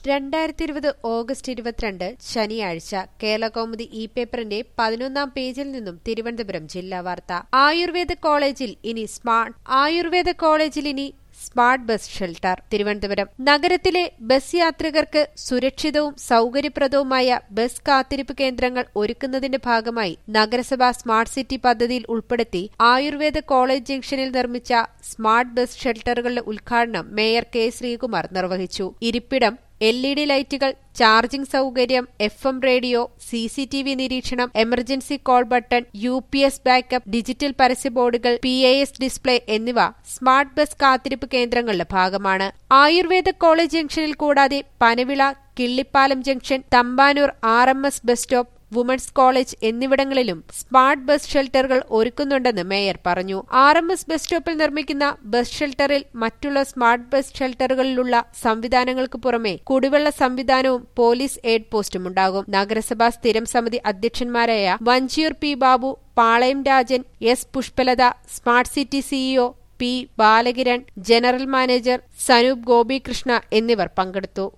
രണ്ടായിരത്തി ഇരുപത് ഓഗസ്റ്റ് ഇരുപത്തിരണ്ട് ശനിയാഴ്ച കേരളകൗമുദി ഇ പേപ്പറിന്റെ പതിനൊന്നാം പേജിൽ നിന്നും തിരുവനന്തപുരം ജില്ലാ വാർത്ത ആയുർവേദ കോളേജിൽ ഇനി സ്മാർട്ട് ആയുർവേദ കോളേജിൽ ഇനി സ്മാർട്ട് ബസ് ഷെൽട്ടർ തിരുവനന്തപുരം നഗരത്തിലെ ബസ് യാത്രികർക്ക് സുരക്ഷിതവും സൌകര്യപ്രദവുമായ ബസ് കാത്തിരിപ്പ് കേന്ദ്രങ്ങൾ ഒരുക്കുന്നതിന്റെ ഭാഗമായി നഗരസഭ സ്മാർട്ട് സിറ്റി പദ്ധതിയിൽ ഉൾപ്പെടുത്തി ആയുർവേദ കോളേജ് ജംഗ്ഷനിൽ നിർമ്മിച്ച സ്മാർട്ട് ബസ് ഷെൽട്ടറുകളുടെ ഉദ്ഘാടനം മേയർ കെ ശ്രീകുമാർ നിർവഹിച്ചു ഇരിപ്പിടം എൽ ഇ ഡി ലൈറ്റുകൾ ചാർജിംഗ് സൌകര്യം F M radio C C T V നിരീക്ഷണം emergency call button U P S backup digital പരസ്യ ബോർഡുകൾ പി എ എസ് ഡിസ്പ്ലേ എന്നിവ സ്മാർട്ട് ബസ് കാത്തിരിപ്പ് കേന്ദ്രങ്ങളുടെ ഭാഗമാണ് ആയുർവേദ കോളേജ് ജംഗ്ഷനിൽ കൂടാതെ Panavila Killipalam junction Thampanoor R M S bus stop women's college എന്നിവിടങ്ങളിലും സ്മാർട്ട് ബസ് ഷെൽട്ടറുകൾ ഒരുക്കുന്നുണ്ടെന്ന് മേയർ പറഞ്ഞു ആർ എം എസ് ബസ് സ്റ്റോപ്പിൽ നിർമ്മിക്കുന്ന ബസ് ഷെൽട്ടറിൽ മറ്റുള്ള സ്മാർട്ട് ബസ് ഷെൽട്ടറുകളിലുള്ള സംവിധാനങ്ങൾക്ക് പുറമെ കുടിവെള്ള സംവിധാനവും പോലീസ് എയ്ഡ് പോസ്റ്റും ഉണ്ടാകും നഗരസഭാ സ്ഥിരം സമിതി അധ്യക്ഷന്മാരായ Vanchiyoor P Babu Palayam Rajan S Pushpalatha smart city CEO P Balakiran general manager Sanoop Gopikrishna എന്നിവർ പങ്കെടുത്തു